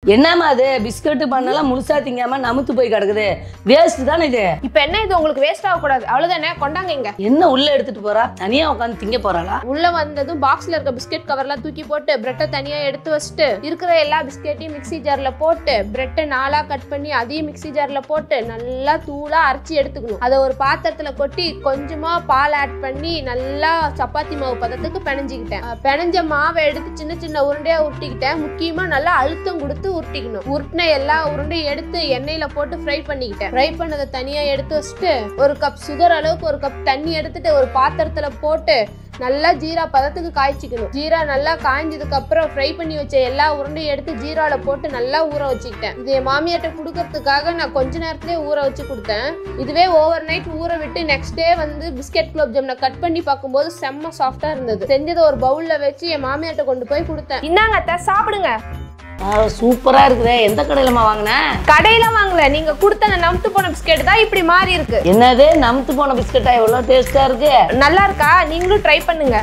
என்னம்மா அது பிஸ்கட் பண்ணலாம் முழுசா திங்காம நமுத்து போய் கிடக்குது வேஸ்ட் தானே இது இப்போ என்ன இது உங்களுக்கு வேஸ்ட் ஆகக்கூடாது அவ்வளவுதானே கொண்டாங்க இங்க என்ன உள்ள எடுத்துட்டு போறா தனியா உட்காந்து திங்க போறாளா உள்ள வந்ததும் பாக்ஸ்ல இருக்க பிஸ்கெட் கவர்லாம் தூக்கி போட்டு பிரெட்டை தனியா எடுத்து வச்சுட்டு இருக்கிற எல்லா பிஸ்கெட்டையும் மிக்ஸி ஜார்ல போட்டு பிரெட்டை நாலா கட் பண்ணி அதையும் மிக்ஸி ஜார்ல போட்டு நல்லா தூளா அரைச்சி எடுத்துக்கணும் அதை ஒரு பாத்திரத்துல கொட்டி கொஞ்சமா பால் ஆட் பண்ணி நல்லா சப்பாத்தி மாவு பதத்துக்கு பிணைஞ்சிக்கிட்டேன் அஹ் பிணைஞ்ச மாவை எடுத்து சின்ன சின்ன உருண்டையா உருட்டிக்கிட்டேன் முக்கியமா நல்லா அழுத்தம் கொடுத்து உருட்டிக்கணும் உருட்டின எல்லா உருண்டையும் எடுத்து எண்ணெயில போட்டு ஃப்ரை பண்ணிக்கிட்டேன் ஃப்ரை பண்ணதை தனியா எடுத்து வச்சுட்டு ஒரு கப் சுகர் அளவுக்கு ஒரு கப் தண்ணி எடுத்துட்டு ஒரு பாத்திரத்துல போட்டு நல்லா ஜீரா பதத்துக்கு காய்ச்சிக்கணும் ஜீரா நல்லா காய்ஞ்சதுக்கு அப்புறம் ஃப்ரை பண்ணி வச்ச எல்லா உருண்டையும் எடுத்து ஜீரால போட்டு நல்லா ஊற வச்சுக்கிட்டேன் இது என் மாமியார்ட்ட கொடுக்கறதுக்காக நான் கொஞ்ச நேரத்திலே ஊற வச்சு கொடுத்தேன் இதுவே ஓவர் நைட் ஊற விட்டு நெக்ஸ்ட் டே வந்து பிஸ்கெட் குலோப் ஜாம் நான் கட் பண்ணி பார்க்கும்போது செம்ம சாஃப்டா இருந்தது செஞ்சதை ஒரு பவுல்ல வச்சு என் மாமியார்ட்ட கொண்டு போய் கொடுத்தேன் இந்தாங்க அத்தை சாப்பிடுங்க சூப்பரா இருக்குதே எந்த கடையிலமா வாங்கின கடையில வாங்கல நீங்க கொடுத்த அந்த நம்த்து போன பிஸ்கெட் தான் இப்படி மாறி இருக்கு என்னது நமுத்து போன பிஸ்கட்டா எவ்வளவு டேஸ்டா இருக்கு நல்லா இருக்கா நீங்களும் ட்ரை பண்ணுங்க